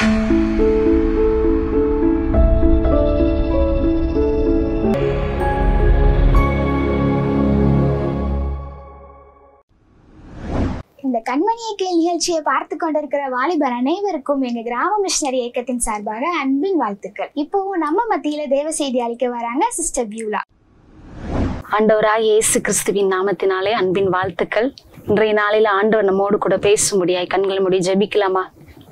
இந்த கண்மணியை கேள் நிகழ்ச்சியை பார்த்து கொண்டிருக்கிற வாலிபர் அனைவருக்கும் எங்க கிராம மிஷனரி இயக்கத்தின் சார்பாக அன்பின் வாழ்த்துக்கள் இப்போவும் நம்ம மத்தியில தேவ செய்தி அளிக்க வராங்க சிஸ்டர் பியூலா ஆண்டவராய் இயேசு கிறிஸ்துவின் நாமத்தினாலே அன்பின் வாழ்த்துக்கள் இன்றைய நாளில் ஆண்டவர் நம்மோடு கூட பேசும்படியாய் கண்கள் முடி ஜெபிக்கலாமா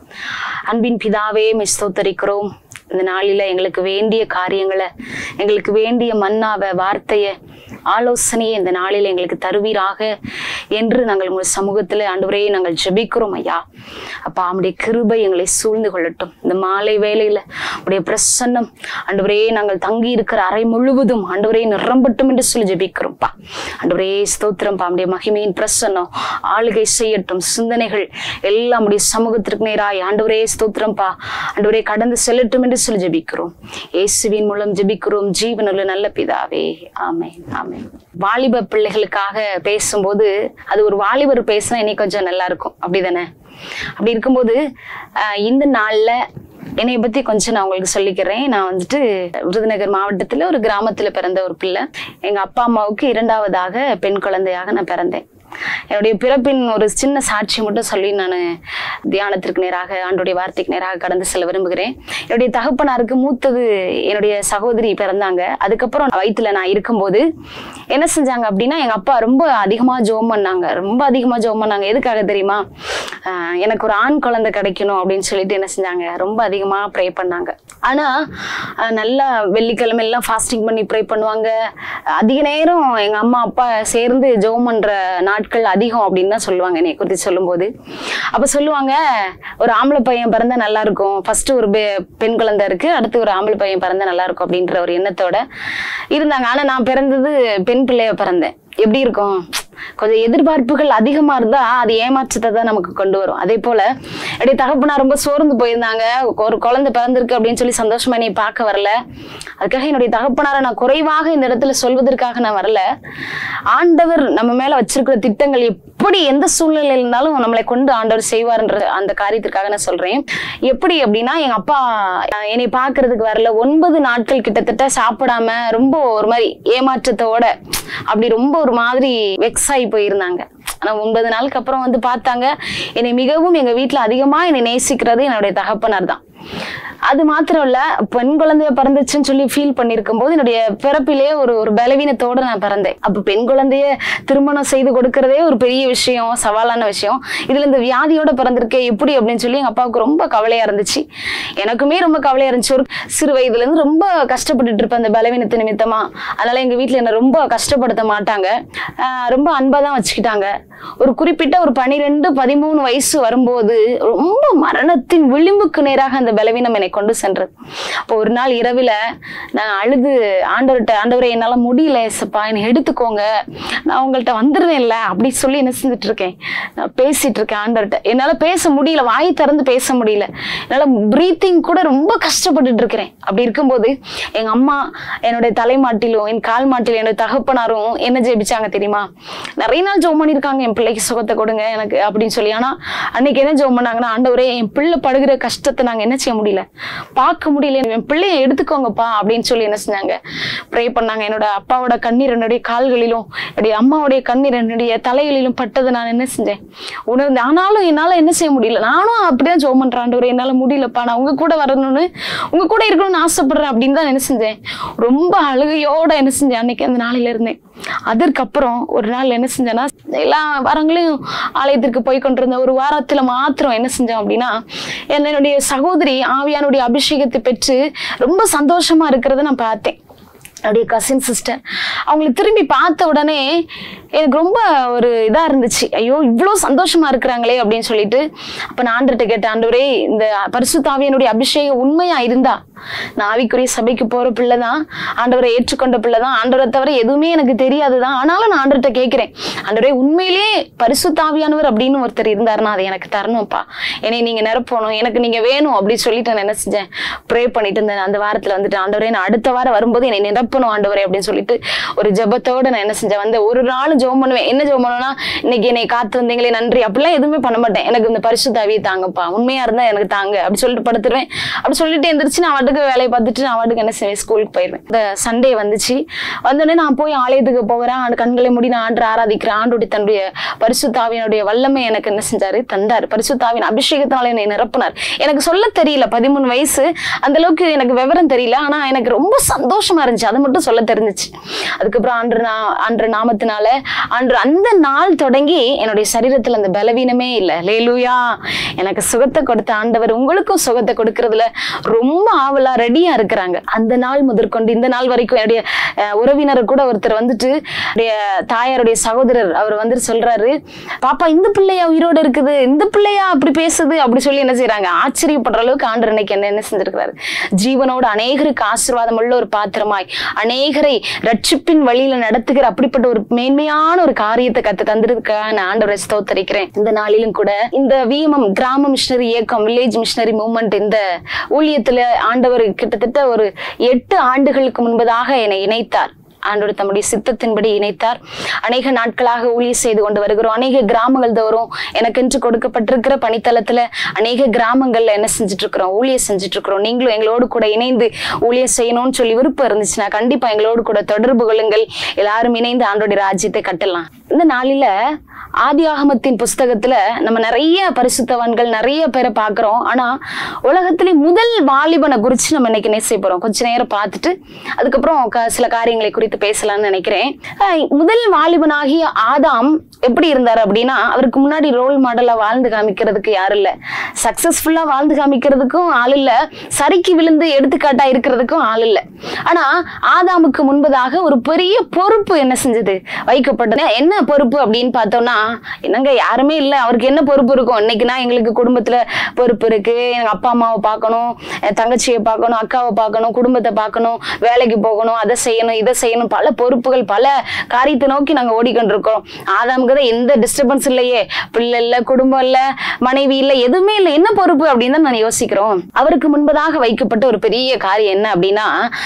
அன்பின் பிதாவே மெய் ஸ்தோத்தரிக்கிறோம் இந்த நாளில எங்களுக்கு வேண்டிய காரியங்களை எங்களுக்கு வேண்டிய மன்னாவ வார்த்தையை ஆலோசனையை இந்த நாளில் எங்களுக்கு தருவீராக என்று நாங்கள் உங்கள் சமூகத்தில் ஆண்டவரே நாங்கள் ஜெபிக்கிறோம் ஐயா அப்பா அவருடைய கிருபை எங்களை சூழ்ந்து கொள்ளட்டும் இந்த மாலை வேளையில உடைய பிரசன்னம் ஆண்டவரே நாங்கள் தங்கி இருக்கிற அறை முழுவதும் ஆண்டவரே நிரம்பட்டும் என்று சொல்லி ஜெபிக்கிறோம்ப்பா ஆண்டவரே ஸ்தோத்திரம் அவருடைய மகிமையின் பிரசன்னம் ஆளுகை செய்யட்டும் சிந்தனைகள் எல்லாம் உடைய சமூகத்திற்கு நேராய் ஆண்டவரே ஸ்தோத்திரம்ப்பா ஆண்டவரே கடந்து செல்லட்டும் என்று சொல்லி ஜெபிக்கிறோம் இயேசுவின் மூலம் ஜெபிக்கிறோம் ஜீவனுள்ள நல்ல பிதாவே ஆமென் ஆமென் வாலிப பிள்ளைகளுக்காக பேசும்போது அது ஒரு வாலிபர் பேசினா இன்னைக்கு கொஞ்சம் நல்லா இருக்கும் அப்படிதானே அப்படி இருக்கும்போது ஆஹ் இந்த நாள்ல என்னைய பத்தி கொஞ்சம் நான் உங்களுக்கு சொல்லிக்கிறேன் நான் வந்துட்டு விருதுநகர் மாவட்டத்துல ஒரு கிராமத்துல பிறந்த ஒரு பிள்ளை எங்க அப்பா அம்மாவுக்கு இரண்டாவதாக பெண் குழந்தையாக நான் பிறந்தேன் என்னுடைய பிறப்பின் ஒரு சின்ன சாட்சி மட்டும் சொல்லி நான் தியானத்திற்கு நேராக ஆண்டுடைய வார்த்தைக்கு நேராக கடந்து செல்ல விரும்புகிறேன் என்னுடைய தகப்பனாருக்கு மூத்தது என்னுடைய சகோதரி பிறந்தாங்க அதுக்கப்புறம் வயிற்றுல நான் இருக்கும்போது என்ன செஞ்சாங்க அப்படின்னா எங்க அப்பா ரொம்ப அதிகமா ஜோம் பண்ணாங்க ரொம்ப அதிகமா ஜோம் பண்ணாங்க எதுக்காக தெரியுமா ஆஹ் எனக்கு ஒரு ஆண் குழந்தை கிடைக்கணும் அப்படின்னு சொல்லிட்டு என்ன செஞ்சாங்க ரொம்ப அதிகமா ப்ரே பண்ணாங்க ஆனா ஆஹ் நல்லா வெள்ளிக்கிழமை எல்லாம் ஃபாஸ்டிங் பண்ணி ப்ரே பண்ணுவாங்க அதிக நேரம் எங்க அம்மா அப்பா சேர்ந்து ஜெபம் பண்ற நாட்கள் அதிகம் அப்படின்னு தான் சொல்லுவாங்க என்னை குறித்து சொல்லும்போது அப்ப சொல்லுவாங்க ஒரு ஆம்பளை பையன் பிறந்தா நல்லா இருக்கும் ஃபர்ஸ்ட் ஒரு பெ- பெண் குழந்தை இருக்கு அடுத்து ஒரு ஆம்பளை பையன் பிறந்தா நல்லா இருக்கும் அப்படின்ற ஒரு எண்ணத்தோட இருந்தாங்க ஆனா நான் பிறந்தது பெண் பிள்ளைய பிறந்தேன் எப்படி இருக்கும் கொஞ்சம் எதிர்பார்ப்புகள் அதிகமா இருந்தா அது ஏமாற்றத்தை தான் நமக்கு கொண்டு வரும் அதே போல என்னுடைய தகப்பனா ரொம்ப சோர்ந்து போயிருந்தாங்க ஒரு குழந்தை பிறந்திருக்கு அப்படின்னு சொல்லி சந்தோஷமா என்னை பார்க்க வரல அதுக்காக என்னுடைய தகப்பனாரை நான் குறைவாக இந்த இடத்துல சொல்வதற்காக நான் வரல ஆண்டவர் நம்ம மேல வச்சிருக்கிற திட்டங்கள் எப்படி எந்த சூழ்நிலையில இருந்தாலும் நம்மளை கொண்டு ஆண்டவர் செய்வார்ன்ற அந்த காரியத்திற்காக நான் சொல்றேன் எப்படி அப்படின்னா எங்க அப்பா அஹ், என்னை பார்க்கிறதுக்கு வரல ஒன்பது நாட்கள் கிட்டத்தட்ட சாப்பிடாம ரொம்ப ஒரு மாதிரி ஏமாற்றத்தோட அப்படி ரொம்ப ஒரு மாதிரி வெக்ஸ் ஆகி போயிருந்தாங்க ஆனா ஒன்பது நாளுக்கு அப்புறம் வந்து பார்த்தாங்க என்னை மிகவும் எங்க வீட்ல அதிகமா என்னை நேசிக்கிறது என்னுடைய தகப்பனார் தான் அது மாத்திரம் இல்ல பெண் குழந்தைய பிறந்துச்சுன்னு சொல்லி ஃபீல் பண்ணிருக்கும் போது என்னுடைய பிறப்பிலேயே ஒரு ஒரு பலவீனத்தோட நான் பிறந்தேன் அப்ப பெண் குழந்தைய திருமணம் செய்து கொடுக்கறதே ஒரு பெரிய விஷயம் சவாலான விஷயம் இதுல இந்த வியாதியோட பிறந்திருக்கே எப்படி அப்படின்னு சொல்லி எங்க அப்பாவுக்கு ரொம்ப கவலையா இருந்துச்சு எனக்குமே ரொம்ப கவலையா இருந்துச்சு ஒரு சிறு வயதுல இருந்து ரொம்ப கஷ்டப்பட்டுட்டு இருப்பேன் அந்த பலவீனத்து நிமித்தமா அதனால எங்க வீட்ல என்ன ரொம்ப கஷ்டப்படுத்த மாட்டாங்க ஆஹ் ரொம்ப அன்பா தான் வச்சுக்கிட்டாங்க ஒரு குறிப்பிட்ட ஒரு பனிரெண்டு பதிமூணு வயசு வரும்போது ரொம்ப மரணத்தின் விளிம்புக்கு நேராக அந்த பலவீனம் என்னை கொண்டு சென்றது அப்போ ஒரு நாள் இரவில நான் அழுது ஆண்டவர்கிட்ட ஆண்டவரை என்னால முடியல ஏசப்பா என்னை எடுத்துக்கோங்க நான் உங்கள்கிட்ட வந்துடுவேன்ல அப்படி சொல்லி என்ன செஞ்சுட்டு இருக்கேன் நான் பேசிட்டு இருக்கேன் ஆண்டவர்கிட்ட என்னால பேச முடியல வாய் திறந்து பேச முடியல என்னால பிரீத்திங் கூட ரொம்ப கஷ்டப்பட்டுட்டு இருக்கிறேன் அப்படி இருக்கும்போது எங்க அம்மா என்னுடைய தலைமாட்டிலும் என் கால் மாட்டிலும் என்னுடைய தகப்பனாரும் என்ன ஜெபிச்சாங்க தெரியுமா நிறைய நாள் ஜோம் பண்ணியிருக்காங்க என் பிள்ளைக்கு சுகத்தை கொடுங்க எனக்கு அப்படின்னு சொல்லி ஆனா அன்னைக்கு என்ன ஜோம் பண்ணாங்கன்னா ஆண்டவரே என் பிள்ளை படுகிற கஷ்டத்தை நாங்க என்ன செய்ய முடியல பார்க்க முடியல என் பிள்ளைய எடுத்துக்கோங்கப்பா அப்படின்னு சொல்லி என்ன செஞ்சாங்க ப்ரே பண்ணாங்க என்னோட அப்பாவோட கண்ணீர் என்னுடைய கால்களிலும் என்னுடைய அம்மாவுடைய கண்ணீர் என்னுடைய தலைகளிலும் பட்டதை நான் என்ன செஞ்சேன் உணர்ந்தேன் ஆனாலும் என்னால என்ன செய்ய முடியல நானும் அப்படிதான் ஜோம் பண்றேன் ஆண்டவரே என்னால முடியலப்பா நான் உங்க கூட வரணும்னு உங்க கூட இருக்கணும்னு ஆசைப்படுறேன் அப்படின்னு தான் என்ன செஞ்சேன் ரொம்ப அழுகையோட என்ன செஞ்சேன் அன்னைக்கு அந்த நாளையில இருந்தேன் அதற்கப்புறம் ஒரு நாள் என்ன செஞ்சேன்னா எல்லா வாரங்களையும் ஆலயத்திற்கு போய் கொண்டிருந்த ஒரு வாரத்துல மாத்திரம் என்ன செஞ்சேன் அப்படின்னா என்னுடைய சகோதரி ஆவியானுடைய அபிஷேகத்தை பெற்று ரொம்ப சந்தோஷமா இருக்கிறத நான் பார்த்தேன் அப்படியே கசின் சிஸ்டர் அவங்களை திரும்பி பார்த்த உடனே எனக்கு ரொம்ப ஒரு இதா இருந்துச்சு ஐயோ இவ்வளோ சந்தோஷமா இருக்கிறாங்களே அப்படின்னு சொல்லிட்டு அப்ப நான் ஆண்டர்கிட்ட கேட்டேன் ஆண்டவரே இந்த பரிசுத்தாவியனுடைய அபிஷேகம் உண்மையா இருந்தா நான் ஆவிக்குரிய சபைக்கு போற பிள்ளை தான் ஆண்டவரை ஏற்றுக்கொண்ட பிள்ளை தான் ஆண்டவரை தவிர எதுவுமே எனக்கு தெரியாதுதான் ஆனாலும் நான் ஆண்டர்கிட்ட கேட்கிறேன் ஆண்டவரே உண்மையிலே பரிசுத்தாவியானவர் அப்படின்னு ஒருத்தர் இருந்தாருன்னா அதை எனக்கு தரணும்ப்பா என்னை நீங்க நிரப்பணும் எனக்கு நீங்க வேணும் அப்படின்னு சொல்லிட்டு நான் என்ன செஞ்சேன் ப்ரே பண்ணிட்டு இருந்தேன் அந்த வாரத்துல வந்துட்டு ஆண்டவரே நான் அடுத்த வாரம் வரும்போது என்னை நிரப்பணும் ஆண்டவரே அப்படின்னு சொல்லிட்டு ஒரு ஜெபத்தோட நான் என்ன செஞ்சேன் வந்து ஒரு நாள் ஜெபம் பண்ணுவேன் என்ன ஜெபம் பண்ணுவேன்னா இன்னைக்கு என்னை காத்து வந்தீங்களே நன்றி அப்படிலாம் எதுவுமே பண்ண மாட்டேன் எனக்கு இந்த பரிசுத்தாவியை தாங்கப்பா உண்மையா இருந்தா எனக்கு தாங்க அப்படி சொல்லிட்டு படுத்துருவேன் அப்படி சொல்லிட்டு எந்திரிச்சு நான் வாட்டுக்கு வேலையை பார்த்துட்டு நான் வாட்டுக்கு என்ன செய்வேன் ஸ்கூலுக்கு போயிடுவேன் இந்த சண்டே வந்துச்சு வந்தோடனே நான் போய் ஆலயத்துக்கு போகிறேன் ஆண்டு கண்களை மூடி நான் ஆண்டு ஆராதிக்கிறேன் ஆண்டுடைய தன்னுடைய பரிசுத்தாவினுடைய வல்லமை எனக்கு என்ன செஞ்சாரு தந்தார் பரிசுத்தாவின் அபிஷேகத்தினால என்னை நிரப்புனார் எனக்கு சொல்ல தெரியல பதிமூணு வயசு அந்த அளவுக்கு எனக்கு விவரம் தெரியல ஆனா எனக்கு ரொம்ப சந்தோஷமா இருந்துச்சு அது மட்டும் சொல்ல தெரிஞ்சுச்சு அதுக்கப்புறம் அன்று நா அன்று நாமத்தினால அன்று அந்த நாள் தொடங்கி என்னுடைய சரீரத்துல அந்த பலவீனமே இல்லை லேலூயா எனக்கு சுகத்தை கொடுத்த ஆண்டவர் உங்களுக்கும் சுகத்தை கொடுக்கறதுல ரொம்ப ஆவலா ரெடியா இருக்கிறாங்க அந்த நாள் முதற்கொண்டு இந்த நாள் வரைக்கும் என்னுடைய அஹ், உறவினர் கூட ஒருத்தர் வந்துட்டு என்னுடைய தாயாருடைய சகோதரர் அவர் வந்துட்டு சொல்றாரு பாப்பா இந்த பிள்ளையா உயிரோட இருக்குது இந்த பிள்ளையா அப்படி பேசுது அப்படி சொல்லி என்ன செய்றாங்க ஆச்சரியப்படுற அளவுக்கு ஆண்டவர் இன்னைக்கு என்ன என்ன செஞ்சிருக்கிறாரு ஜீவனோடு அநேகருக்கு ஆசீர்வாதம் உள்ள ஒரு பாத்திரமாய் அநேகரை ரட்சிப்பின் வழியில நடத்துகிற அப்படிப்பட்ட ஒரு மேன்மையான ஒரு காரியத்தை கத்து தந்திருக்காக நான் ஆண்டவரை ஸ்தோத்தரிக்கிறேன் இந்த நாளிலும் கூட இந்த விஎம்எம் கிராம மிஷனரி இயக்கம் வில்லேஜ் மிஷனரி மூவ்மெண்ட் இந்த ஊழியத்துல ஆண்டவர் கிட்டத்தட்ட ஒரு எட்டு ஆண்டுகளுக்கு முன்பதாக என்னை இணைத்தார் ஆண்டவர் தம்முடைய சித்தத்தின்படி இணைத்தார் அநேக நாட்களாக ஊழியம் செய்து கொண்டு வருகிறோம் அநேக கிராமங்கள் தோறும் எனக்கென்று கொடுக்கப்பட்டிருக்கிற பணித்தளத்துல அநேக கிராமங்கள்ல என்ன செஞ்சுட்டு இருக்கிறோம் ஊழியம் செஞ்சுட்டு இருக்கிறோம் நீங்களும் எங்களோடு கூட இணைந்து ஊழியம் செய்யணும்னு சொல்லி விருப்பம் இருந்துச்சுன்னா கண்டிப்பா எங்களோடு கூட தொடர்பு கொள்ளுங்கள் எல்லாரும் இணைந்து ஆண்டோடைய ராஜ்யத்தை கட்டலாம் இந்த நாளில ஆதியாகமத்தின் புஸ்தகத்துல நம்ம நிறைய பரிசுத்தவான்கள் நிறைய பேரை பார்க்கிறோம் ஆனா உலகத்திலே முதல் வாலிபனை குறிச்சு நம்ம இன்னைக்கு நேசை போறோம் கொஞ்ச நேரம் பார்த்துட்டு அதுக்கப்புறம் க- சில காரியங்களை குறித்து பேசலாம்னு நினைக்கிறேன் அஹ் முதல் வாலிபனாகிய ஆதாம் எப்படி இருந்தார் அப்படின்னா அவருக்கு முன்னாடி ரோல் மாடலா வாழ்ந்து காமிக்கிறதுக்கு யாரும் இல்ல சக்சஸ்ஃபுல்லா வாழ்ந்து காமிக்கிறதுக்கும் ஆள் இல்ல சரிக்கு விழுந்து எடுத்துக்காட்டா இருக்கிறதுக்கும் ஆள் இல்ல ஆனா ஆதாமுக்கு முன்பதாக ஒரு பெரிய பொறுப்பு என்ன செஞ்சது வைக்கப்பட்டது என்ன பொறுப்பு அப்படின்னு பார்த்தோம்னா என்னங்க யாருமே இல்ல அவருக்கு என்ன பொறுப்பு இருக்கும் இன்னைக்குனா எங்களுக்கு குடும்பத்துல பொறுப்பு இருக்கு எங்க அப்பா அம்மாவை பார்க்கணும் என் தங்கச்சியை பார்க்கணும் அக்காவை பார்க்கணும் குடும்பத்தை பார்க்கணும் வேலைக்கு போகணும் அதை செய்யணும் இதை செய்யணும் பல பொறுப்புகள் பல காரியத்தை நோக்கி நாங்க ஓடிக்கொண்டிருக்கோம் ஆதாமுக்கு தான் எந்த டிஸ்டர்பன்ஸ் இல்லையே பிள்ளை இல்ல குடும்பம் இல்ல மனைவி இல்ல எதுவுமே இல்லை என்ன பொறுப்பு அப்படின்னு தான் நான் யோசிக்கிறோம் அவருக்கு முன்பதாக வைக்கப்பட்ட ஒரு பெரிய காரியம் என்ன அப்படின்னா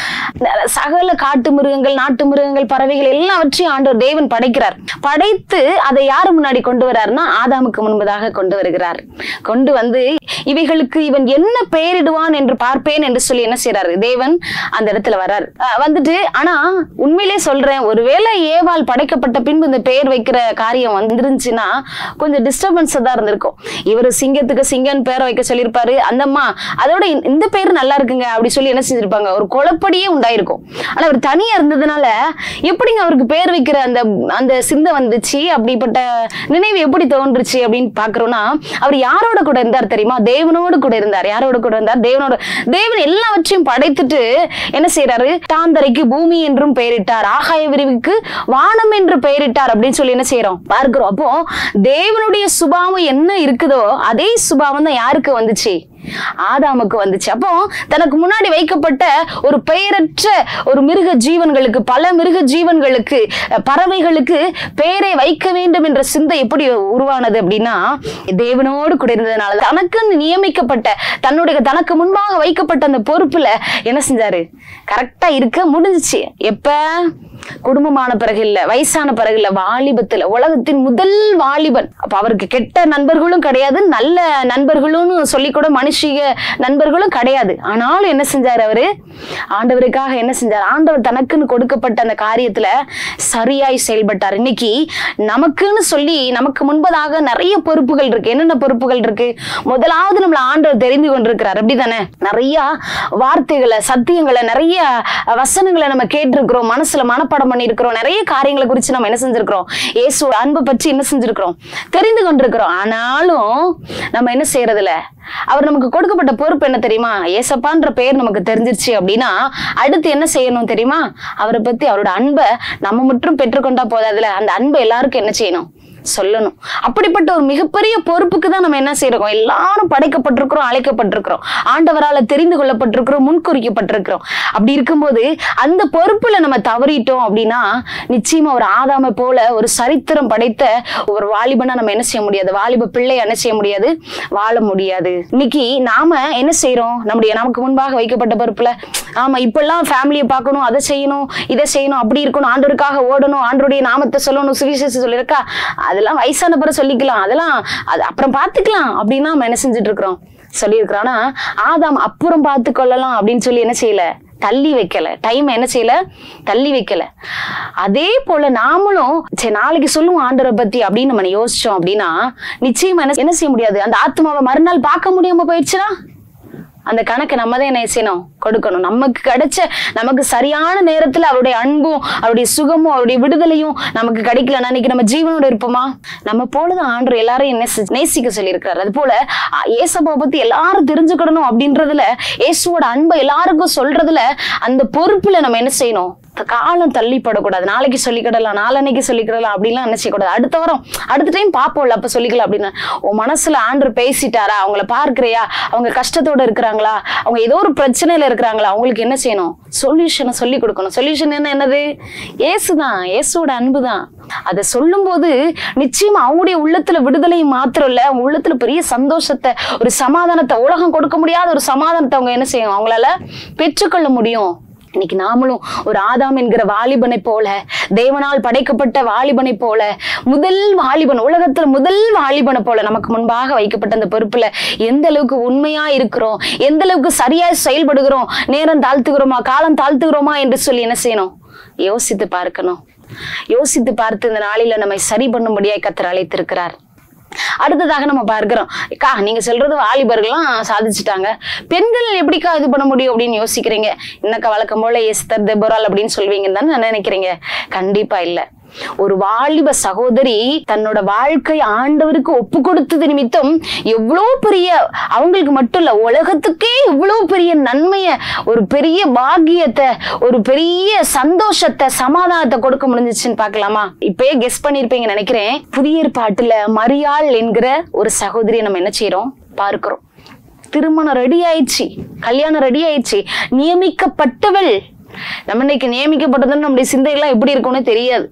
சகல காட்டு மிருகங்கள் நாட்டு மிருகங்கள் பறவைகள் எல்லாவற்றையும் ஆண்டவர் தேவன் படைக்கிறார் படைத்து அதை யாரு முன்னாடி கொண்டு வர்றாருன்னா ஆதாமுக்கு முன்பதாக கொண்டு வருகிறார் கொண்டு வந்து இவைகளுக்கு இவன் என்ன பெயரிடுவான் என்று பார்ப்பேன் என்று சொல்லி என்ன செய்றாரு தேவன் அந்த இடத்துல வர்றாரு அஹ் வந்துட்டு ஆனா உண்மையிலே சொல்றேன் ஒருவேளை ஏவாள் படைக்கப்பட்ட பின்பு இந்த பெயர் வைக்கிற காரியம் வந்துருந்துச்சுன்னா கொஞ்சம் டிஸ்டர்பன்ஸ் தான் இருந்திருக்கும் இவர் சிங்கத்துக்கு சிங்கன் பேரை வைக்க சொல்லியிருப்பாரு அந்த அம்மா அதோட இந்த- இந்த பேர் நல்லா இருக்குங்க அப்படி சொல்லி என்ன செஞ்சிருப்பாங்க ஒரு குழப்படியே உண்டாயிருக்கும் ஆனா அவர் தனியா இருந்ததுனால எப்படிங்க அவருக்கு பேர் வைக்கிற அந்த அந்த சிந்தை வந்துச்சு அப்படிப்பட்ட நினைவு எப்படி தோன்றுச்சு அப்படின்னு பாக்குறோம்னா அவர் யாரோட கூட இருந்தார் தெரியுமா தேவனோடு கூட இருந்தார் யாரோட கூட இருந்தார் தேவனோட தேவன் எல்லாவற்றையும் படைத்துட்டு என்ன செய்யறாரு தாந்தரைக்கு பூமி என்றும் பெயரிட்டார் ஆகாய விரிவுக்கு வானம் என்று பெயரிட்டார் அப்படின்னு சொல்லி என்ன செய்யறோம் பார்க்கிறோம் அப்போ தேவனுடைய சுபாவம் என்ன இருக்குதோ அதே சுபாவம் தான் யாருக்கு வந்துச்சு ஆதாமுக்கு வந்துச்சு அப்போ தனக்கு முன்னாடி வைக்கப்பட்ட ஒரு பெயரற்ற ஒரு மிருக ஜீவன்களுக்கு பல மிருக ஜீவன்களுக்கு அஹ், பறவைகளுக்கு பெயரை வைக்க வேண்டும் என்ற சிந்தை எப்படி உருவானது அப்படின்னா தேவனோடு கூட இருந்ததுனால தனக்குன்னு நியமிக்கப்பட்ட தன்னுடைய தனக்கு முன்பாக வைக்கப்பட்ட அந்த பொறுப்புல என்ன செஞ்சாரு கரெக்டா இருக்க முடிஞ்சுச்சு எப்ப குடும்பமான பிறகு இல்ல வயசான பிறகு இல்ல வாலிபத்துல உலகத்தின் முதல் வாலிபன் அப்ப அவருக்கு கெட்ட நண்பர்களும் கிடையாது நல்ல நண்பர்களும் சொல்லி கூட மனுஷிக நண்பர்களும் கிடையாது ஆனாலும் என்ன செஞ்சாரு அவரு ஆண்டவருக்காக என்ன செஞ்சார் ஆண்டவர் தனக்குன்னு கொடுக்கப்பட்ட அந்த காரியத்துல சரியாய் செயல்பட்டார் இன்னைக்கு நமக்குன்னு சொல்லி நமக்கு முன்பதாக நிறைய பொறுப்புகள் இருக்கு என்னென்ன பொறுப்புகள் இருக்கு முதலாவது நம்மள ஆண்டவர் தெரிந்து கொண்டிருக்கிறார் அப்படிதானே நிறைய வார்த்தைகளை சத்தியங்களை நிறைய வசனங்களை நம்ம கேட்டிருக்கிறோம் மனசுல மனப்பாடம் பண்ணியிருக்கிறோம் நிறைய காரியங்களை குறித்து நம்ம என்ன செஞ்சிருக்கிறோம் இயேசு அன்பை பற்றி என்ன செஞ்சிருக்கிறோம் தெரிந்து கொண்டிருக்கிறோம் ஆனாலும் நம்ம என்ன செய்யறதில்ல அவர் நமக்கு கொடுக்கப்பட்ட பொறுப்பு என்ன தெரியுமா ஏசப்பான்ற பெயர் நமக்கு தெரிஞ்சிருச்சு அப்படின்னா அடுத்து என்ன செய்யணும் தெரியுமா அவரை பத்தி அவரோட அன்பை நம்ம மட்டும் பெற்றுக்கொண்டா போதாதுல அந்த அன்பை எல்லாருக்கும் என்ன செய்யணும் சொல்லணும் அப்படிப்பட்ட ஒரு மிகப்பெரிய பொறுப்புக்கு தான் நம்ம என்ன செய்யறோம் எல்லாரும் படைக்கப்பட்டிருக்கிறோம் அழைக்கப்பட்டிருக்கிறோம் ஆண்டவரால தெரிந்து கொள்ளப்பட்டிருக்கிறோம் முன்குறிக்கப்பட்டிருக்கிறோம் அப்படி இருக்கும்போது அந்த பொறுப்புல நம்ம தவறிட்டோம் அப்படின்னா நிச்சயமா ஒரு ஆதாமை போல ஒரு சரித்திரம் படைத்த ஒரு வாலிபனா நம்ம என்ன செய்ய முடியாது வாலிப பிள்ளை என்ன செய்ய முடியாது வாழ முடியாது இன்னைக்கு நாம என்ன செய்யறோம் நம்முடைய நமக்கு முன்பாக வைக்கப்பட்ட பொறுப்புல ஆமா இப்பெல்லாம் ஃபேமிலியை பார்க்கணும் அதை செய்யணும் இதை செய்யணும் அப்படி இருக்கணும் ஆண்டவருக்காக ஓடணும் ஆண்டருடைய நாமத்தை சொல்லணும் சுவிசேஷம் சொல்லியிருக்கா அதெல்லாம் வயசான பிறகு சொல்லிக்கலாம் அதெல்லாம் அது அப்புறம் பார்த்துக்கலாம் அப்படின்னு நம்ம என்ன செஞ்சுட்டு இருக்கிறோம் சொல்லியிருக்கிறோம் ஆனா ஆதாம் அப்புறம் பார்த்து கொள்ளலாம் அப்படின்னு சொல்லி என்ன செய்யல தள்ளி வைக்கல டைம் என்ன செய்யல தள்ளி வைக்கல அதே போல நாமளும் சரி நாளைக்கு சொல்லுவோம் ஆண்டவரை பத்தி அப்படின்னு நம்ம யோசிச்சோம் அப்படின்னா நிச்சயமா என்ன என்ன செய்ய முடியாது அந்த ஆத்மாவை மறுநாள் பார்க்க முடியாம போயிடுச்சுன்னா அந்த கணக்கு நம்ம தான் என்ன செய்யணும் கொடுக்கணும் நமக்கு கிடைச்ச நமக்கு சரியான நேரத்துல அவருடைய அன்பும் அவருடைய சுகமும் அவருடைய விடுதலையும் நமக்கு கிடைக்கலன்னா அன்னைக்கு நம்ம ஜீவனோட இருப்போமா நம்ம போலதான் ஆண்டவர் எல்லாரையும் நேசி- நேசிக்க சொல்லியிருக்கிறார் அது போல ஏசப்பாவை பத்தி எல்லாரும் தெரிஞ்சுக்கிடணும் அப்படின்றதுல இயேசுவோட அன்பை எல்லாருக்கும் சொல்றதுல அந்த பொறுப்புல நம்ம என்ன செய்யணும் த- காலம் தள்ளிப்படக்கூடாது நாளைக்கு சொல்லிக்கிடலாம் நாளன்னைக்கு சொல்லிக்கிடலாம் அப்படின்லாம் என்ன செய்யக்கூடாது அடுத்த வாரம் அடுத்த டைம் பார்ப்போம்ல அப்ப சொல்லிக்கலாம் அப்படின்னு உன் மனசுல ஆண்டர் பேசிட்டாரா அவங்கள பார்க்கறியா அவங்க கஷ்டத்தோட இருக்கிறாங்களா அவங்க ஏதோ ஒரு பிரச்சனையில இருக்கிறாங்களா அவங்களுக்கு என்ன செய்யணும் சொல்யூஷனை சொல்லி கொடுக்கணும் சொல்யூஷன் என்ன என்னது ஏசுதான் இயேசுவோட அன்பு தான் அதை சொல்லும்போது நிச்சயமா அவங்களுடைய உள்ளத்துல விடுதலை மாத்திரம் இல்ல அவங்க உள்ளத்துல பெரிய சந்தோஷத்தை ஒரு சமாதானத்தை உலகம் கொடுக்க முடியாத ஒரு சமாதானத்தை அவங்க என்ன செய்யும் அவங்களால பெற்றுக்கொள்ள முடியும் இன்னைக்கு நாமளும் ஒரு ஆதாம் என்கிற வாலிபனை போல தேவனால் படைக்கப்பட்ட வாலிபனை போல முதல் வாலிபன் உலகத்துல முதல் வாலிபனை போல நமக்கு முன்பாக வைக்கப்பட்ட அந்த பொறுப்புல எந்த அளவுக்கு உண்மையா இருக்கிறோம் எந்த அளவுக்கு சரியா செயல்படுகிறோம் நேரம் தாழ்த்துகிறோமா காலம் தாழ்த்துகிறோமா என்று சொல்லி என்ன செய்யணும் யோசித்து பார்க்கணும் யோசித்து பார்த்து இந்த நாளில நம்மை சரி பண்ணும்படியாய் கத்தர் அழைத்திருக்கிறார் அடுத்ததாக நம்ம பார்க்கிறோம் அக்கா நீங்க சொல்றது வாலிபர்கள்லாம் சாதிச்சுட்டாங்க பெண்கள் எப்படிக்கா இது பண்ண முடியும் அப்படின்னு யோசிக்கிறீங்க என்னக்கா வழக்கம் போல எஸ்தர் தெபோரால் அப்படின்னு சொல்வீங்கன்னு தானே நினைக்கிறீங்க கண்டிப்பா இல்ல ஒரு வாலிப சகோதரி தன்னோட வாழ்க்கை ஆண்டவருக்கு ஒப்பு கொடுத்தது நிமித்தம் எவ்வளோ பெரிய அவங்களுக்கு மட்டும் இல்ல உலகத்துக்கே இவ்வளோ பெரிய நன்மைய ஒரு பெரிய பாக்கியத்தை ஒரு பெரிய சந்தோஷத்தை சமாதானத்தை கொடுக்க முடிஞ்சிச்சுன்னு பார்க்கலாமா இப்பயே கெஸ் பண்ணிருப்பீங்க நினைக்கிறேன் புதிய ஏற்பாட்டுல மரியாள் என்கிற ஒரு சகோதரியை நம்ம என்ன செய்றோம் பார்க்கிறோம் திருமணம் ரெடி ஆயிடுச்சு கல்யாணம் ரெடி ஆயிடுச்சு நியமிக்கப்பட்டவள் நம்ம இன்னைக்கு நியமிக்கப்பட்டதுன்னு நம்முடைய சிந்தைகள்லாம் எப்படி இருக்கும்னு தெரியாது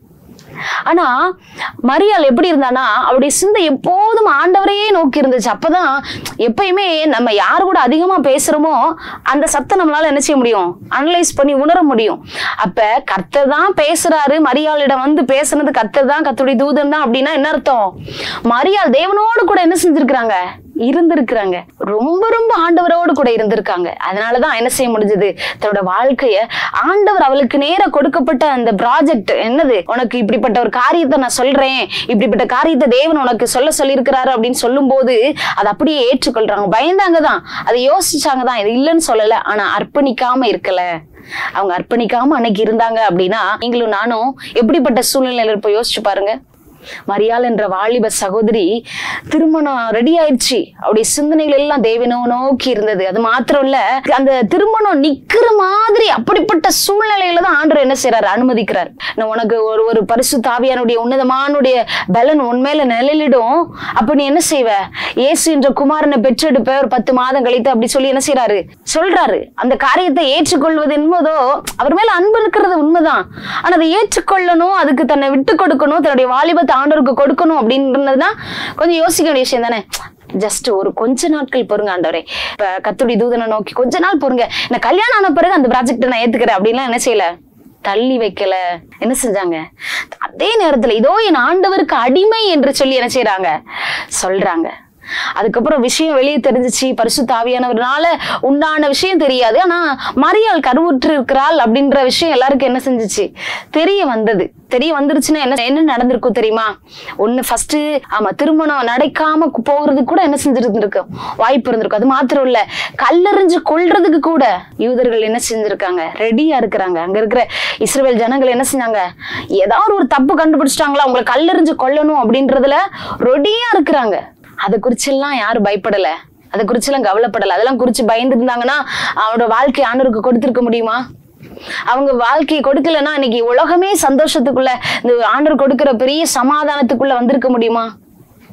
ஆனா மரியாள் எப்படி இருந்தானா அவருடைய சிந்தை எப்போதும் ஆண்டவரையே நோக்கி இருந்துச்சு அப்பதான் எப்பயுமே நம்ம யார் கூட அதிகமா பேசுறோமோ அந்த சத்தம் நம்மளால என்ன செய்ய முடியும் அனலைஸ் பண்ணி உணர முடியும் அப்ப கர்த்தர் தான் பேசுறாரு மரியாளிடம் வந்து பேசுனது கர்த்தர் தான் கர்த்தருடைய தூதன் தான் அப்படின்னா என்ன அர்த்தம் மரியாள் தேவனோடு கூட என்ன செஞ்சிருக்கிறாங்க இருந்திருக்கிறாங்க ரொம்ப ரொம்ப ஆண்டவரோடு கூட இருந்திருக்காங்க அதனாலதான் என்ன செய்ய முடிஞ்சது தன்னோட வாழ்க்கைய ஆண்டவர் அவளுக்கு நேர கொடுக்கப்பட்ட அந்த ப்ராஜெக்ட் என்னது உனக்கு இப்படிப்பட்ட ஒரு காரியத்தை நான் சொல்றேன் இப்படிப்பட்ட காரியத்தை தேவன் உனக்கு சொல்ல சொல்லியிருக்கிறாரு அப்படின்னு சொல்லும்போது அதை அப்படியே ஏற்றுக்கொள்றாங்க பயந்தாங்க தான் அதை யோசிச்சாங்க தான் இது இல்லைன்னு சொல்லல ஆனா அர்ப்பணிக்காம இருக்கல அவங்க அர்ப்பணிக்காம அன்னைக்கு இருந்தாங்க அப்படின்னா நீங்களும் நானும் எப்படிப்பட்ட சூழ்நிலையில இருப்போம் யோசிச்சு பாருங்க மரியாள் என்ற வாலிப சகோதரி திருமணம் ரெடி ஆயிடுச்சு அவருடைய சிந்தனைகள் எல்லாம் தேவனோ நோக்கி இருந்தது அது மாத்திரம் இல்ல அந்த திருமணம் நிக்கிற மாதிரி அப்படிப்பட்ட சூழ்நிலையில தான் ஆண்டவர் என்ன செய்யறாரு அனுமதிக்கிறார் நான் உனக்கு ஒரு ஒரு பரிசு தாவியானுடைய உன்னதமானுடைய பலன் உண்மையில நிழலிடும் அப்ப நீ என்ன செய்வ இயேசு என்ற குமாரனை பெற்றெடுப்ப ஒரு பத்து மாதம் கழித்து அப்படி சொல்லி என்ன செய்யறாரு சொல்றாரு அந்த காரியத்தை ஏற்றுக்கொள்வது என்பதோ அவர் மேல அன்பு இருக்கிறது உண்மைதான் ஆனா அதை ஏற்றுக்கொள்ளணும் அதுக்கு தன்னை விட்டு கொடுக்கணும் தன்னுடைய வாலிபத்தை ஆண்டவருக்கு கொடுக்கணும் அப்படின்றதுனா கொஞ்சம் யோசிக்க வேண்டிய விஷயம் தானே ஜஸ்ட் ஒரு கொஞ்ச நாட்கள் பொறுங்க ஆண்டவரே இப்ப கத்துடி தூதனை நோக்கி கொஞ்ச நாள் பொறுங்க நான் கல்யாணம் ஆன பிறகு அந்த ப்ராஜெக்டை நான் ஏத்துக்கிறேன் அப்படின்லாம் என்ன செய்யல தள்ளி வைக்கல என்ன செஞ்சாங்க அதே நேரத்துல இதோ என் ஆண்டவருக்கு அடிமை என்று சொல்லி என்ன செய்றாங்க சொல்றாங்க அதுக்கப்புறம் விஷயம் வெளியே தெரிஞ்சிச்சு பரிசு தாவியானவர்னால உண்டான விஷயம் தெரியாது ஆனா மரியாள் கருவுற்று இருக்கிறாள் அப்படின்ற விஷயம் எல்லாருக்கும் என்ன செஞ்சுச்சு தெரிய வந்தது தெரிய வந்துருச்சுன்னா என்ன என்ன நடந்திருக்கும் தெரியுமா ஒண்ணு ஃபர்ஸ்ட் ஆமா திருமணம் நடக்காம கு- போகிறதுக்கு கூட என்ன செஞ்சிருந்திருக்கும் வாய்ப்பு இருந்திருக்கும் அது மாத்திரம் இல்ல கல்லெறிஞ்சு கொல்றதுக்கு கூட யூதர்கள் என்ன செஞ்சிருக்காங்க ரெடியா இருக்கிறாங்க அங்க இருக்கிற இஸ்ரேல் ஜனங்கள் என்ன செஞ்சாங்க ஏதாவது ஒரு தப்பு கண்டுபிடிச்சிட்டாங்களா அவங்களை கல்லெறிஞ்சு கொல்லணும் அப்படின்றதுல ரெடியா இருக்கிறாங்க அதை குறிச்செல்லாம் யாரும் பயப்படல அதை குறிச்செல்லாம் கவலைப்படல அதெல்லாம் குறிச்சு பயந்து இருந்தாங்கன்னா அவனோட வாழ்க்கை ஆண்டவருக்கு கொடுத்திருக்க முடியுமா அவங்க வாழ்க்கையை கொடுக்கலன்னா இன்னைக்கு உலகமே சந்தோஷத்துக்குள்ள இந்த ஆண்டவர் கொடுக்கிற பெரிய சமாதானத்துக்குள்ள வந்திருக்க முடியுமா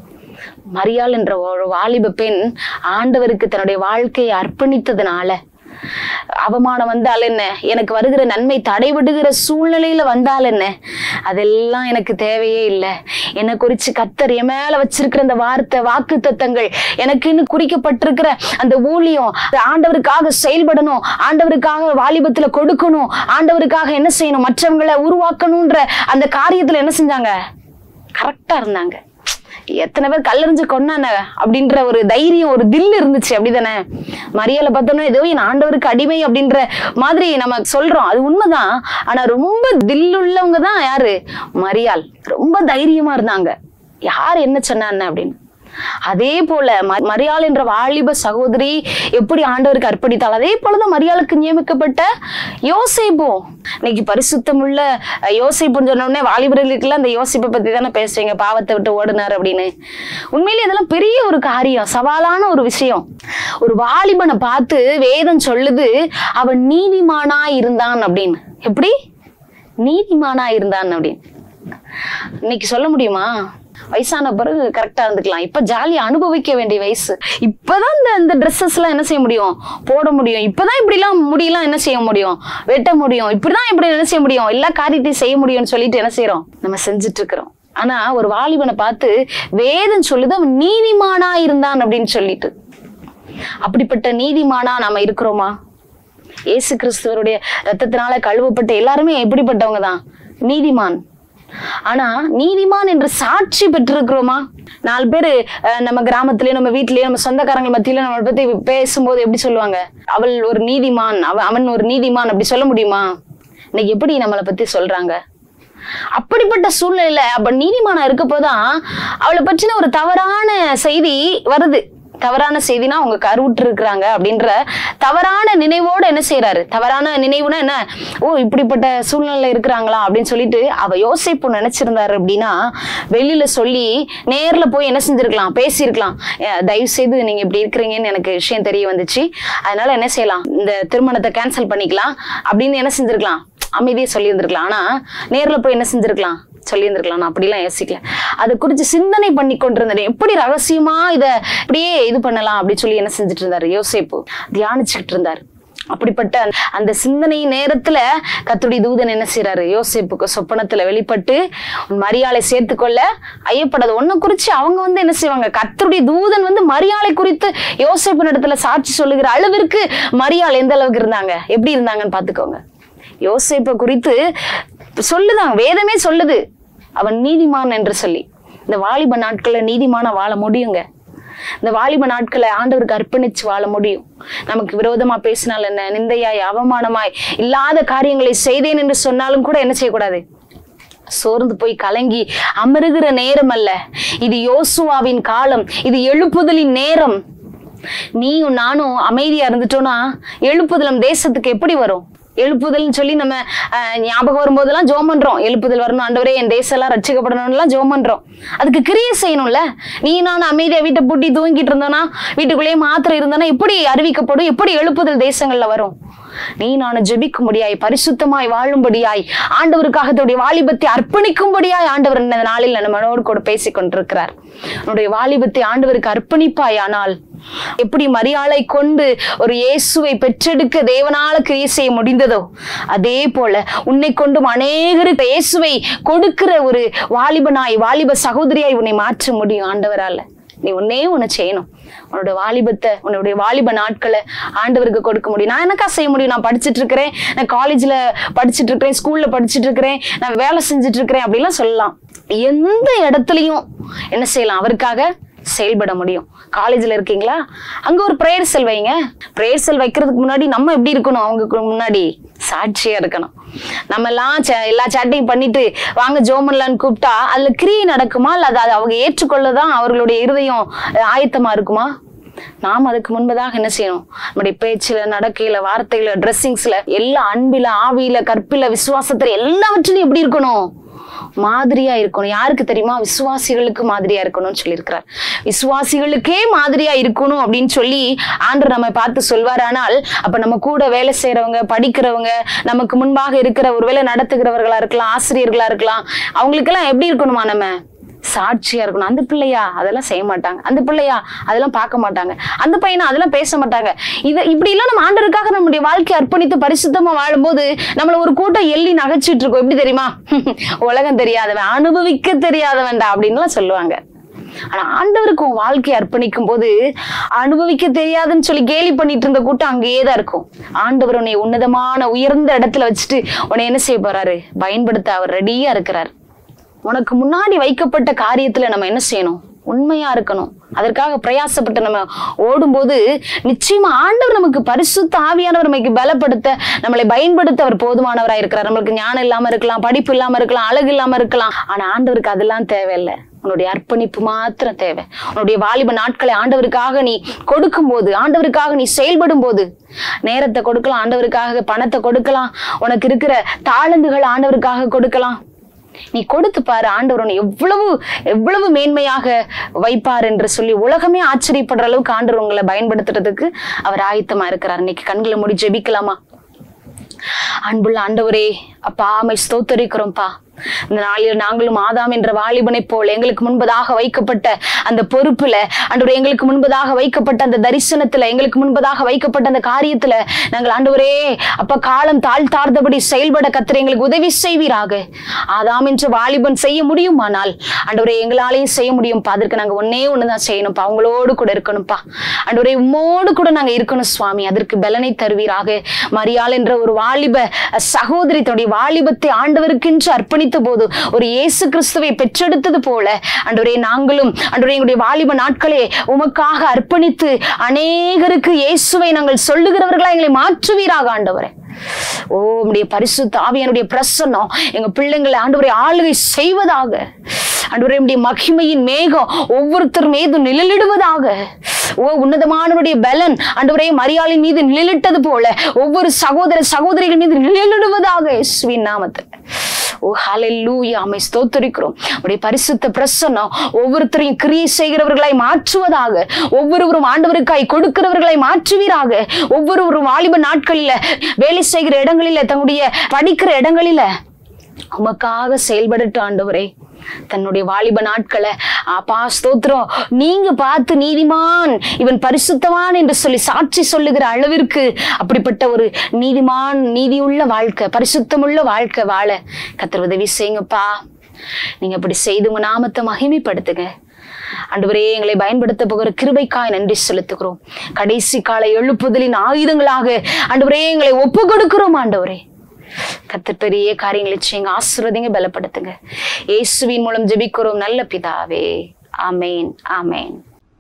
மரியாள் என்ற ஒரு வாலிப பெண் ஆண்டவருக்கு தன்னுடைய வாழ்க்கையை அர்ப்பணித்ததுனால அவமானம் வந்தால் என்ன எனக்கு வருகிற நன்மை தடைவிடுகிற சூழ்நிலையில வந்தால் என்ன அதெல்லாம் எனக்கு தேவையே இல்லை என்னை குறிச்சு கத்தர் என் மேல வச்சிருக்கிற அந்த வார்த்தை வாக்கு தத்தங்கள் எனக்குன்னு குறிக்கப்பட்டிருக்கிற அந்த ஊழியம் அது ஆண்டவருக்காக செயல்படணும் ஆண்டவருக்காக வாலிபத்துல கொடுக்கணும் ஆண்டவருக்காக என்ன செய்யணும் மற்றவங்களை உருவாக்கணும்ன்ற அந்த காரியத்துல என்ன செஞ்சாங்க கரெக்டா இருந்தாங்க எத்தனை பேர் கல்லறிஞ்சு கொண்டான அப்படின்ற ஒரு தைரியம் ஒரு தில் இருந்துச்சு அப்படிதானே மரியாதை பார்த்தோம்னா ஏதோ என் ஆண்டவருக்கு அடிமை அப்படின்ற மாதிரி நம்ம சொல்றோம் அது உண்மைதான் ஆனா ரொம்ப தில்லுள்ளவங்க தான் யாரு மரியாள் ரொம்ப தைரியமா இருந்தாங்க யார் என்ன சொன்னான்னு அப்படின்னு அதே போல ம- மரியாள் என்ற வாலிப சகோதரி எப்படி ஆண்டவருக்கு அர்ப்பணித்தாள் அதே போலதான் மரியாளுக்கு நியமிக்கப்பட்ட யோசேப்பும் இன்னைக்கு பரிசுத்தமுள்ள அஹ், யோசேப்புன்னு சொன்ன உடனே வாலிபர்களுக்கெல்லாம் அந்த யோசிப்பை பத்தி தானே பேசுறீங்க பாவத்தை விட்டு ஓடுனார் அப்படின்னு உண்மையிலே இதெல்லாம் பெரிய ஒரு காரியம் சவாலான ஒரு விஷயம் ஒரு வாலிபனை பார்த்து வேதம் சொல்லுது அவன் நீதிமானா இருந்தான் அப்படின்னு எப்படி நீதிமானா இருந்தான் அப்படின்னு இன்னைக்கு சொல்ல முடியுமா வயசான பிறகு கரெக்டா இருந்துக்கலாம் இப்ப ஜாலியா அனுபவிக்க வேண்டிய வயசு இப்பதான் இந்த இந்த ட்ரெஸ்ஸஸ் எல்லாம் என்ன செய்ய முடியும் போட முடியும் இப்பதான் இப்படி எல்லாம் முடியெல்லாம் என்ன செய்ய முடியும் வெட்ட முடியும் இப்படிதான் இப்படி என்ன செய்ய முடியும் எல்லா காரியத்தையும் செய்ய முடியும்னு சொல்லிட்டு என்ன செய்யறோம் நம்ம செஞ்சுட்டு இருக்கிறோம் ஆனா ஒரு வாலிபனை பார்த்து வேதம் சொல்லுது அவன் நீதிமானா இருந்தான் அப்படின்னு சொல்லிட்டு அப்படிப்பட்ட நீதிமானா நாம இருக்கிறோமா இயேசு கிறிஸ்துவருடைய ரத்தத்தினால கழுவப்பட்ட எல்லாருமே எப்படிப்பட்டவங்க தான் நீதிமான் ஆனா நீதிமான் என்று சாட்சி பெற்றிருக்கிறோமா நாலு பேரு அஹ், நம்ம கிராமத்திலயும் நம்ம வீட்லயும் நம்ம சொந்தக்காரங்க மத்தியில நம்மளை பத்தி பேசும்போது எப்படி சொல்லுவாங்க அவள் ஒரு நீதிமான் அவ அவன் ஒரு நீதிமான் அப்படி சொல்ல முடியுமா இன்னைக்கு எப்படி நம்மளை பத்தி சொல்றாங்க அப்படிப்பட்ட சூழ்நிலையில அப்ப நீதிமானா இருக்கப்போதான் அவளை பற்றின ஒரு தவறான செய்தி வருது தவறான செய்தினா அவங்க கருவுற்று இருக்கிறாங்க அப்படின்ற தவறான நினைவோட என்ன செய்யறாரு தவறான நினைவுனா என்ன ஓ இப்படிப்பட்ட சூழ்நிலை இருக்கிறாங்களா அப்படின்னு சொல்லிட்டு அவ யோசிப்பு நினைச்சிருந்தாரு அப்படின்னா வெளியில சொல்லி நேர்ல போய் என்ன செஞ்சிருக்கலாம் பேசியிருக்கலாம் அஹ் தயவு செய்து நீங்க இப்படி இருக்கிறீங்கன்னு எனக்கு விஷயம் தெரிய வந்துச்சு அதனால என்ன செய்யலாம் இந்த திருமணத்தை கேன்சல் பண்ணிக்கலாம் அப்படின்னு என்ன செஞ்சிருக்கலாம் அமைதியை சொல்லியிருந்திருக்கலாம் ஆனா நேர்ல போய் என்ன செஞ்சிருக்கலாம் சொல்லியிருந்திருக்கலாம் நான் அப்படிலாம் யோசிக்கல அதை குறித்து சிந்தனை பண்ணி கொண்டிருந்தேன் எப்படி ரகசியமா இத இப்படியே இது பண்ணலாம் அப்படின்னு சொல்லி என்ன செஞ்சுட்டு இருந்தாரு யோசேப்பு தியானிச்சுக்கிட்டு இருந்தாரு அப்படிப்பட்ட அந்த- அந்த சிந்தனை நேரத்துல கத்துடைய தூதன் என்ன செய்றாரு யோசேப்புக்கு சொப்பனத்துல வெளிப்பட்டு உன் மரியாதை சேர்த்துக்கொள்ள ஐயப்படாது ஒன்ன குறிச்சு அவங்க வந்து என்ன செய்வாங்க கத்தருடைய தூதன் வந்து மரியாதை குறித்து யோசேப்பு இடத்துல சாட்சி சொல்லுகிற அளவிற்கு மரியாதை எந்த அளவுக்கு இருந்தாங்க எப்படி இருந்தாங்கன்னு பாத்துக்கோங்க யோசேப்பை குறித்து சொல்லுதாங்க வேதமே சொல்லுது அவன் நீதிமான் என்று சொல்லி இந்த வாலிப நாட்கள்ல நீதிமான வாழ முடியுங்க இந்த வாலிப நாட்களை ஆண்டவருக்கு அர்ப்பணிச்சு வாழ முடியும் நமக்கு விரோதமா பேசினால் என்ன நிந்தையாய் அவமானமாய் இல்லாத காரியங்களை செய்தேன் என்று சொன்னாலும் கூட என்ன செய்யக்கூடாது சோர்ந்து போய் கலங்கி அமருகிற நேரம் அல்ல இது யோசுவாவின் காலம் இது எழுப்புதலின் நேரம் நீயும் நானும் அமைதியா இருந்துட்டோம்னா எழுப்புதல் நம் தேசத்துக்கு எப்படி வரும் எழுப்புதல்னு சொல்லி நம்ம அஹ், ஞாபகம் வரும்போதெல்லாம் ஜோம் பண்றோம் எழுப்புதல் வரணும் ஆண்டவரே என் தேசம் எல்லாம் ரட்சிக்கப்படணும்லாம் ஜோம் பண்றோம் அதுக்கு கிரியை செய்யணும்ல நீ நானும் அமைதியா வீட்டை பூட்டி தூங்கிட்டு இருந்தோம்னா வீட்டுக்குள்ளேயே மாத்திரம் இருந்தோம்னா எப்படி அறிவிக்கப்படும் எப்படி எழுப்புதல் தேசங்கள்ல வரும் நீ நானும் ஜெபிக்க முடியாய் பரிசுத்தமாய் வாழும்படியாய் ஆண்டவருக்காக தன்னுடைய வாலிபத்தை அர்ப்பணிக்கும்படியாய் ஆண்டவர் இந்த நாளில் நம்மளோடு கூட பேசிக் கொண்டிருக்கிறார் உன்னுடைய வாலிபத்தை ஆண்டவருக்கு அர்ப்பணிப்பாய் ஆனால் எப்படி மரியாளை கொண்டு ஒரு இயேசுவை பெற்றெடுக்க தேவனால கிரியை செய்ய முடிந்ததோ அதே போல உன்னை கொண்டும் அநேகருக்கு இயேசுவை கொடுக்கிற ஒரு வாலிபனாய் வாலிப சகோதரியாய் உன்னை மாற்ற முடியும் ஆண்டவரால நீ ஒன்னே ஒண்ணு செய்யணும் உன்னோட வாலிபத்தை உன்னுடைய வாலிப நாட்களை ஆண்டவருக்கு கொடுக்க முடியும் நான் என்னக்கா செய்ய முடியும் நான் படிச்சுட்டு இருக்கிறேன் நான் காலேஜ்ல படிச்சுட்டு இருக்கிறேன் ஸ்கூல்ல படிச்சுட்டு இருக்கிறேன் நான் வேலை செஞ்சுட்டு இருக்கிறேன் அப்படிலாம் சொல்லலாம் எந்த இடத்துலயும் என்ன செய்யலாம் அவருக்காக செயல்பட முடியும் காலேஜ்ல இருக்கீங்களா அங்க ஒரு ப்ரேயர் செல் வைங்க ப்ரேயர் செல் வைக்கிறதுக்கு முன்னாடி நம்ம எப்படி இருக்கணும் அவங்க முன்னாடி சாட்சியா இருக்கணும் நம்ம எல்லாம் ச- எல்லா சேட்டையும் பண்ணிட்டு வாங்க ஜோமன்லான்னு கூப்பிட்டா அதுல கிரியை நடக்குமா இல்ல அது அது அவங்க ஏற்றுக்கொள்ளதான் அவர்களுடைய இருதயம் அஹ், ஆயத்தமா இருக்குமா நாம் அதுக்கு முன்பதாக என்ன செய்யணும் நம்முடைய பேச்சுல நடக்கையில வார்த்தையில ட்ரெஸ்ஸிங்ஸ்ல எல்லா அன்பில ஆவியில கற்பில விசுவாசத்துல எல்லாவற்றிலும் எப்படி இருக்கணும் மாதிரியா இருக்கணும் யாருக்கு தெரியுமா விசுவாசிகளுக்கு மாதிரியா இருக்கணும்னு சொல்லியிருக்கிறார் விசுவாசிகளுக்கே மாதிரியா இருக்கணும் அப்படின்னு சொல்லி ஆண்டவர் நம்ம பார்த்து சொல்வாரானால் அப்ப நம்ம கூட வேலை செய்யறவங்க படிக்கிறவங்க நமக்கு முன்பாக இருக்கிற ஒருவேளை நடத்துகிறவர்களா இருக்கலாம் ஆசிரியர்களா இருக்கலாம் அவங்களுக்கெல்லாம் எப்படி இருக்கணுமா நம்ம சாட்சியா இருக்கணும் அந்த பிள்ளையா அதெல்லாம் செய்ய மாட்டாங்க அந்த பிள்ளையா அதெல்லாம் பார்க்க மாட்டாங்க அந்த பையனா அதெல்லாம் பேச மாட்டாங்க இது இப்படி எல்லாம் நம்ம ஆண்டவருக்காக நம்முடைய வாழ்க்கையை அர்ப்பணித்து பரிசுத்தமா வாழும்போது நம்மள ஒரு கூட்டம் எள்ளி நகைச்சிட்டு இருக்கோம் எப்படி தெரியுமா உலகம் தெரியாதவன் அனுபவிக்க தெரியாதவன்டா அப்படின்லாம் சொல்லுவாங்க ஆனா ஆண்டவருக்கு உன் வாழ்க்கையை அர்ப்பணிக்கும் போது அனுபவிக்க தெரியாதுன்னு சொல்லி கேலி பண்ணிட்டு இருந்த கூட்டம் அங்கேயே தான் இருக்கும் ஆண்டவர் உன்னை உன்னதமான உயர்ந்த இடத்துல வச்சுட்டு உன்னை என்ன செய்ய போறாரு பயன்படுத்த அவர் ரெடியா இருக்கிறார் உனக்கு முன்னாடி வைக்கப்பட்ட காரியத்துல நம்ம என்ன செய்யணும் உண்மையா இருக்கணும் அதற்காக பிரயாசப்பட்டு நம்ம ஓடும்போது நிச்சயமா ஆண்டவர் நமக்கு பரிசுத்த ஆவியானவர் நமக்கு பலப்படுத்த நம்மளை பயன்படுத்த அவர் போதுமானவராக இருக்கிறார் நம்மளுக்கு ஞானம் இல்லாம இருக்கலாம் படிப்பு இல்லாம இருக்கலாம் அழகு இல்லாம இருக்கலாம் ஆனா ஆண்டவருக்கு அதெல்லாம் தேவையில்லை உன்னுடைய அர்ப்பணிப்பு மாத்திரம் தேவை உன்னுடைய வாலிப நாட்களை ஆண்டவருக்காக நீ கொடுக்கும் போது ஆண்டவருக்காக நீ செயல்படும் போது நேரத்தை கொடுக்கலாம் ஆண்டவருக்காக பணத்தை கொடுக்கலாம் உனக்கு இருக்கிற தாளந்துகள் ஆண்டவருக்காக கொடுக்கலாம் நீ கொடுத்து பாரு ஆண்டவர் உன்னை எவ்வளவு எவ்வளவு மேன்மையாக வைப்பார் என்று சொல்லி உலகமே ஆச்சரியப்படுற அளவுக்கு ஆண்டவர் உங்களை பயன்படுத்துறதுக்கு அவர் ஆயத்தமா இருக்கிறார் இன்னைக்கு கண்களை மூடி ஜெபிக்கலாமா அன்புள்ள ஆண்டவரே அப்பா ஆமை ஸ்தோத்தரிக்கிறோம்ப்பா இந்த நாளில் நாங்களும் ஆதாம் என்ற வாலிபனை போல் எங்களுக்கு முன்பதாக வைக்கப்பட்ட அந்த பொறுப்புல ஆண்டவரே எங்களுக்கு முன்பதாக வைக்கப்பட்ட அந்த தரிசனத்துல எங்களுக்கு முன்பதாக வைக்கப்பட்ட அந்த காரியத்துல நாங்கள் ஆண்டவரே அப்ப காலம் தாழ்த்தார்ந்தபடி செயல்பட கத்திர எங்களுக்கு உதவி செய்வீராக ஆதாம் என்ற வாலிபன் செய்ய முடியுமானால் ஆண்டவரே எங்களாலையும் செய்ய முடியும்ப்பா அதற்கு நாங்க ஒன்னே ஒண்ணுதான் செய்யணும்ப்பா அவங்களோடு கூட இருக்கணும்ப்பா ஆண்டவரே உம்மோடு கூட நாங்க இருக்கணும் சுவாமி அதற்கு பலனை தருவீராக மரியாள் என்ற ஒரு வாலிப சகோதரி தன்னுடைய வாலிபத்தை ஆண்டவருக்கென்று அர்ப்பணித்த போது ஒரு இயேசு கிறிஸ்துவை பெற்றெடுத்தது போல ஆண்டவரே நாங்களும் ஆண்டவரே எங்களுடைய வாலிப நாட்களே உமக்காக அர்ப்பணித்து அநேகருக்கு இயேசுவை நாங்கள் சொல்லுகிறவர்களா எங்களை மாற்றுவீராக ஆண்டவரே ஓ உம்முடைய பரிசுத்த ஆவியானுடைய பிரசன்னம் எங்க பிள்ளைங்களை ஆண்டவரை ஆளுகை செய்வதாக ஆண்டவரே உம்முடைய மகிமையின் மேகம் ஒவ்வொருத்தர் மீது நிழலிடுவதாக ஓ உன்னதமானவருடைய பலன் ஆண்டவரே மரியாளின் மீது நிழலிட்டது போல ஒவ்வொரு சகோதர சகோதரிகள் மீது நிழலிடுவதாக இயேசுவின் நாமத்தில் ஓ ஹalleluya ஆமை ஸ்தோத்திரிக்கிறோம் உடைய பரிசுத்த பிரசன்னம் ஒவ்வொருத்தரையும் கிரியை செய்கிறவர்களாய் மாற்றுவதாக ஒவ்வொருவரும் ஆண்டவருக்காய் கொடுக்கிறவர்களாய் மாற்றுவீராக ஒவ்வொருவரும் வாலிப நாட்களில வேலை செய்கிற இடங்களில தன்னுடைய படிக்கிற இடங்களில உமக்காக செயல்படட்டும் ஆண்டவரே தன்னுடைய வாலிப நாட்களை அப்பா ஸ்தோத்திரம் நீங்க பார்த்து நீதிமான் இவன் பரிசுத்தவான் என்று சொல்லி சாட்சி சொல்லுகிற அளவிற்கு அப்படிப்பட்ட ஒரு நீதிமான் நீதியுள்ள வாழ்க்கை பரிசுத்தமுள்ள வாழ்க்கை வாழ கத்தர் உதவி செய்யுங்கப்பா நீங்க அப்படி செய்து உங்க நாமத்தை மகிமைப்படுத்துங்க ஆண்டவரே எங்களை பயன்படுத்த போகிற கிருபைக்காய் நன்றி செலுத்துகிறோம் கடைசி கால எழுப்புதலின் ஆயுதங்களாக ஆண்டவரே எங்களை ஒப்பு கொடுக்கிறோம் ஆண்டவரே கத்தர் பெரிய காரியங்களை செய்யுங்க ஆசிர்வதிங்க பலப்படுத்துங்க இயேசுவின் மூலம் ஜெபிக்கிறோம் நல்ல பிதாவே ஆமேன் ஆமேன்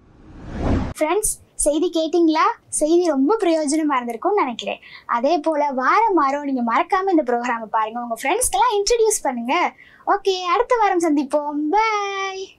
ஃப்ரெண்ட்ஸ் செய்தி கேட்டிங்களா செய்தி ரொம்ப பிரயோஜனமா இருந்திருக்கும்னு நினைக்கிறேன் அதே போல வாரம் வாரம் நீங்க மறக்காம இந்த ப்ரோக்ராமை பாருங்க உங்க ஃப்ரெண்ட்ஸ்க்கெல்லாம் இன்ட்ரடியூஸ் பண்ணுங்க ஓகே அடுத்த வாரம் சந்திப்போம் பை